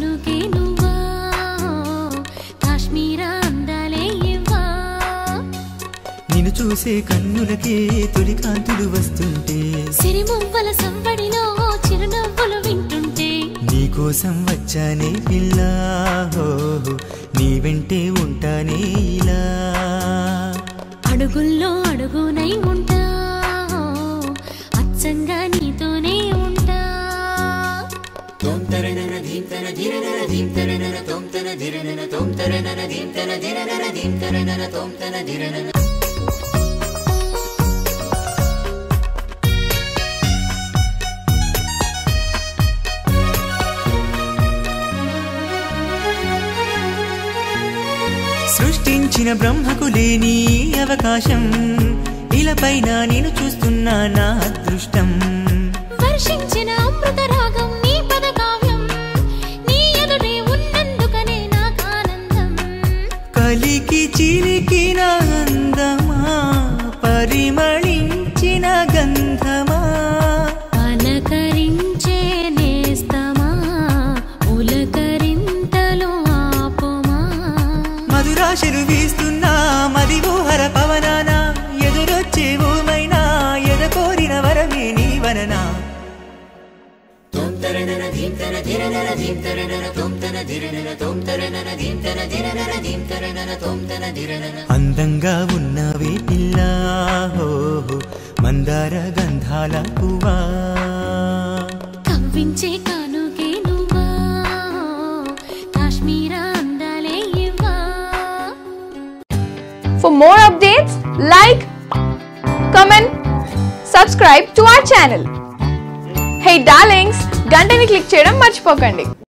కానుకే నువ్వా కాశ్మీర అందాలే ఇవ్వా నిన్ను చూసే కన్నులకే తొలి కాంతులు వస్తుంటే సిరిమువ్వల సంబడిలో చిరునవ్వులు వింటుంటే నీకోసం వచ్చానే పిల్ల హో నీ వెంటే ఉంటానే ఇలా అడుగుల్లో అడుగునై ఉంటా అచ్చంగా నీతోనే ఉంటా సృష్టించిన బ్రహ్మకు లేని అవకాశం ఇలపైన నేను చూస్తున్నా నా అదృష్టం వర్షించిన అమృత రాగం నీ పద కావ్యం నీ ఎదుటే ఉన్నందుకనే నాకు ఆనందం కలికి చిలికిన అందమా పరిమళించిన గంధమా పలకరించే నేస్తమా ఉలకరింతలో ఆపుమా మధురాశలు వీస్తున్నా మది ఊహర పవనాన ఎదురొచ్చే ఓమైనా ఎద కోరిన వరమే నీ వననా అందంగా ఉన్నవే పిల్ల హో మందార గంధాల పువ్వా కవ్వించే కానుకే నువ్వా కాశ్మీర అందాలే ఇవ్వా For more updates, like, comment, subscribe to our channel. Hey darlings, గంటని click చేయడం మర్చిపోకండి